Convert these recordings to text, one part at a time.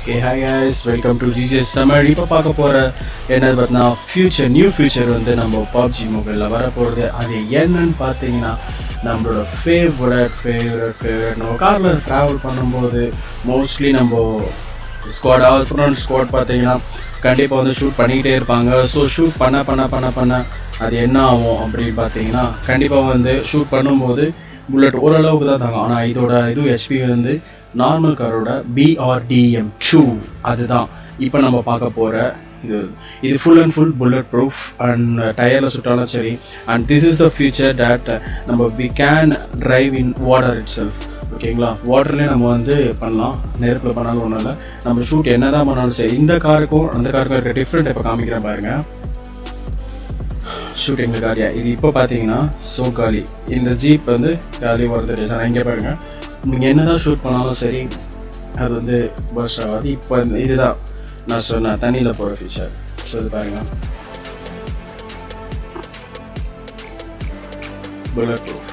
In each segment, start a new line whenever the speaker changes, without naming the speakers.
hey hi guys welcome to GGS Tamil இப்போ பார்க்க போகிற என்னது பார்த்தீங்கன்னா ஃபியூச்சர் நியூ ஃபியூச்சர் வந்து நம்ம பப்ஜி மொபைலில் வரப்போகிறது அது என்னன்னு பார்த்தீங்கன்னா நம்மளோட ஃபேவரட் ஃபேவரட் ஃபேவரட் நம்ம காரில் ட்ராவல் பண்ணும்போது மோஸ்ட்லி நம்ம ஸ்குவாட் அப்புறம் ஸ்குவாட் பார்த்தீங்கன்னா கண்டிப்பாக வந்து ஷூட் பண்ணிக்கிட்டே இருப்பாங்க ஸோ ஷூட் பண்ண பண்ண பண்ண பண்ண அது என்ன ஆகும் அப்படின்னு பார்த்தீங்கன்னா கண்டிப்பாக வந்து ஷூட் பண்ணும்போது புல்லட் ஓரளவுக்கு தான் தாங்க ஆனால் இதோட இது ஹெச்பி வந்து நார்மல் காரோட பிஆர்டிஎம் டூ அதுதான் இப்போ நம்ம பார்க்க போகிற இது இது full and full bullet proof and டயரில் சுட்டாலும் சரி and this is the feature that நம்ம we can drive in water itself ஓகேங்களா வாட்டர்லேயே நம்ம வந்து பண்ணலாம் நெருப்பில் பண்ணாலும் ஒன்றும் இல்லை நம்ம ஷூட் என்ன தான் பண்ணாலும் சரி இந்த காருக்கும் அந்த காருக்கும் இருக்க டிஃப்ரெண்ட் இப்போ காமிக்கிறேன் பாருங்க ஷூட்டிங் காரியா இது இப்போ பார்த்தீங்கன்னா சோகாலி இந்த ஜீப் வந்து காலி வருது சார் இங்கே பாருங்க நீங்கள் என்னதான் ஷூட் பண்ணாலும் சரி அது வந்து பர்ஸ்ட் ஆகாது இப்போ இந்த இதுதான் நான் சொன்னேன் தண்ணியில் போகிற ஃபீச்சர் ஸோ இது பாருங்க புல்லட் ப்ரூஃப்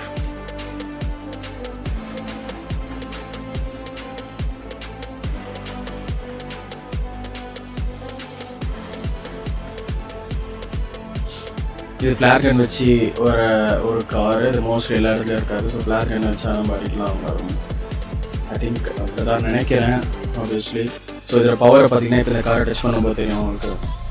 இது ஃப்ளார் கன் வச்சு ஒரு ஒரு காரு இது மோஸ்ட்லி எல்லா இடத்துலையும் இருக்காது ஸோ ஃப்ளார் கன் வச்சா நம்ம அடிக்கலாம் வரும் ஐ திங்க் அப்படி தான் நினைக்கிறேன் ஆப்வியஸ்லி ஸோ இதில் பவரை பார்த்தீங்கன்னா இப்போ இந்த காரை டச் பண்ணும்போது தெரியும் உங்களுக்கு